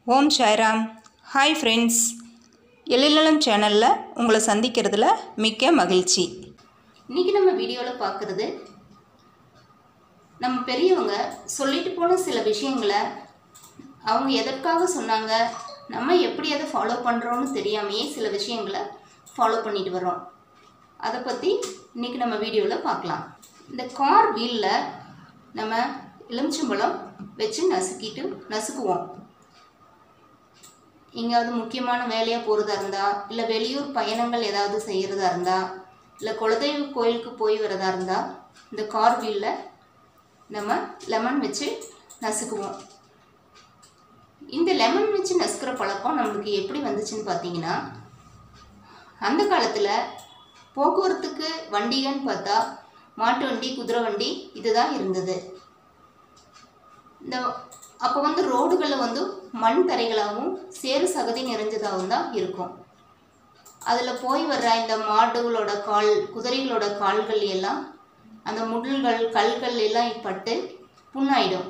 ஓம் Sairam hi friends Ezhilalam சேனலில் உங்களை சந்திக்கிறதுல மிக்க மகிழ்ச்சி இன்றைக்கி நம்ம வீடியோவில் பார்க்குறது நம்ம பெரியவங்க சொல்லிட்டு போன சில விஷயங்களை அவங்க எதற்காக சொன்னாங்க நம்ம எப்படி அதை ஃபாலோ பண்ணுறோன்னு தெரியாமையே சில விஷயங்களை ஃபாலோ பண்ணிட்டு வரோம் அதை பற்றி இன்றைக்கி நம்ம வீடியோவில் பார்க்கலாம் இந்த கார் வீலில் நம்ம எலுமிச்சம்பழம் வச்சு நசுக்கிட்டு நசுக்குவோம் எங்கேயாவது முக்கியமான வேலையாக போகிறதா இருந்தால் இல்லை வெளியூர் பயணங்கள் ஏதாவது செய்கிறதா இருந்தால் இல்லை குலதெய்வ கோயிலுக்கு போய் வரதா இருந்தால் இந்த கார் வீலில் நம்ம லெமன் வச்சு நசுக்குவோம் இந்த லெமன் வச்சு நசுக்கிற பழக்கம் நம்மளுக்கு எப்படி வந்துச்சுன்னு பார்த்தீங்கன்னா அந்த காலத்தில் போக்குவரத்துக்கு வண்டிகன்னு பார்த்தா மாட்டு வண்டி குதிரை வண்டி இதுதான் இருந்தது இந்த அப்போ வந்து ரோடுகளில் வந்து மண் தரைகளாகவும் சேறு சகதி நிறைஞ்சதாகவும் தான் இருக்கும் அதில் போய் வர்ற இந்த மாடுகளோட கால் குதிரைகளோட கால்கள் எல்லாம் அந்த முள்கள் கல்கள் எல்லாம் பட்டு புண்ணாயிடும்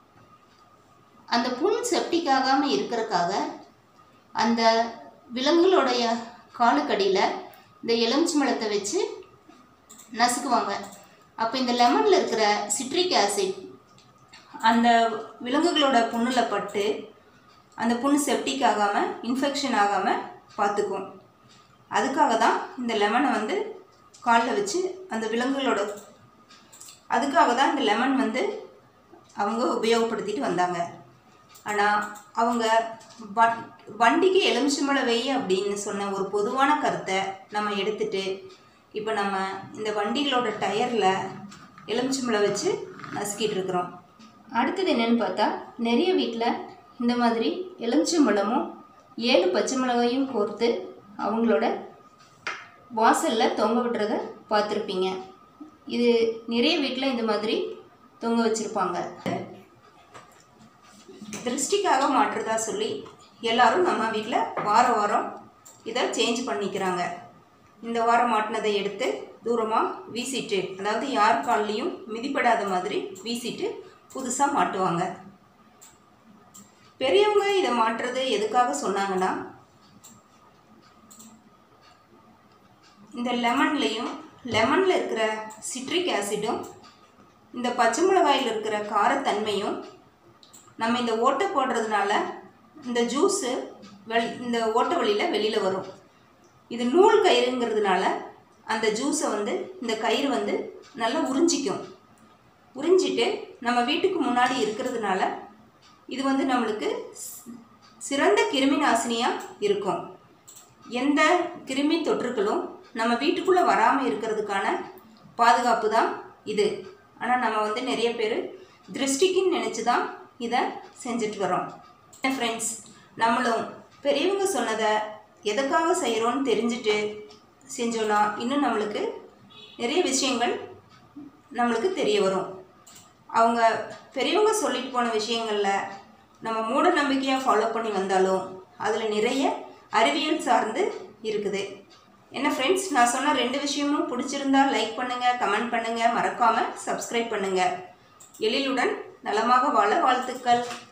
அந்த புண் செப்டிக் ஆகாமல் இருக்கிறக்காக அந்த விலங்குகளுடைய காலுக்கடியில் இந்த எலுமிச்சம்பழத்தை வச்சு நசுக்குவாங்க அப்போ இந்த லெமனில் இருக்கிற சிட்ரிக் ஆசிட் அந்த விலங்குகளோட புண்ணில் பட்டு அந்த புண்ணு செப்டிக் ஆகாமல் இன்ஃபெக்ஷன் ஆகாமல் பார்த்துக்கும் அதுக்காக தான் இந்த லெமனை வந்து காலில் வச்சு அந்த விலங்குகளோட அதுக்காக தான் இந்த லெமன் வந்து அவங்க உபயோகப்படுத்திட்டு வந்தாங்க ஆனால் அவங்க வ- வண்டிக்கு எலுமிச்சம்பழம் வை அப்படின்னு சொன்ன ஒரு பொதுவான கருத்தை நம்ம எடுத்துட்டு இப்போ நம்ம இந்த வண்டிகளோட டயரில் எலுமிச்சம்பழம் வச்சு நசுக்கிட்டு இருக்கிறோம் அடுத்தது என்னன்னு பார்த்தா நிறைய வீட்டில் இந்த மாதிரி எலுமிச்சம்பழமும் ஏழு பச்சை மிளகாயும் கோர்த்து அவங்களோட வாசலில் தொங்க விடுறத பார்த்துருப்பீங்க இது நிறைய வீட்டில் இந்த மாதிரி தொங்க வச்சுருப்பாங்க திருஷ்டிக்காக மாற்றுறதா சொல்லி எல்லாரும் நம்ம வீட்டில் வார வாரம் இதை சேஞ்ச் பண்ணிக்கிறாங்க இந்த வாரம் மாட்டினதை எடுத்து தூரமாக வீசிட்டு அதாவது யார் கால்லையும் மிதிப்படாத மாதிரி வீசிட்டு புதுசாக மாட்டுவாங்க பெரியவங்க இதை மாற்றுறது எதுக்காக சொன்னாங்கன்னா இந்த லெமன்லேயும் லெமனில் இருக்கிற சிட்ரிக் ஆசிடும் இந்த பச்சை மிளகாயில் இருக்கிற காரத்தன்மையும் நம்ம இந்த ஓட்டை போடுறதுனால இந்த ஜூஸு வெளி இந்த ஓட்டை வழியில் வெளியில் வரும் இது நூல் கயிறுங்கிறதுனால அந்த ஜூஸை வந்து இந்த கயிறு வந்து நல்லா உறிஞ்சிக்கும் உறிஞ்சிட்டு நம்ம வீட்டுக்கு முன்னாடி இருக்கிறதுனால இது வந்து நம்மளுக்கு சி- சிறந்த கிருமி நாசினியாக இருக்கும் எந்த கிருமி தொற்றுக்களும் நம்ம வீட்டுக்குள்ளே வராமல் இருக்கிறதுக்கான பாதுகாப்பு தான் இது ஆனால் நம்ம வந்து நிறைய பேர் திருஷ்டிக்குன்னு நினச்சி தான் இதை செஞ்சுட்டு வரோம் ஃப்ரெண்ட்ஸ் நம்மளும் பெரியவங்க சொன்னதை எதுக்காக செய்கிறோன்னு தெரிஞ்சுட்டு செஞ்சோன்னா இன்னும் நம்மளுக்கு நிறைய விஷயங்கள் நம்மளுக்கு தெரிய வரும் அவங்க பெரியவங்க சொல்லிட்டு போன விஷயங்களில் நம்ம மூட நம்பிக்கையாக ஃபாலோ பண்ணி வந்தாலும் அதில் நிறைய அறிவியல் சார்ந்து இருக்குது என்ன ஃப்ரெண்ட்ஸ் நான் சொன்ன ரெண்டு விஷயமும் பிடிச்சிருந்தா லைக் பண்ணுங்கள் கமெண்ட் பண்ணுங்கள் மறக்காமல் சப்ஸ்கிரைப் பண்ணுங்கள் எழிலுடன் நலமாக வாழ வாழ்த்துக்கள்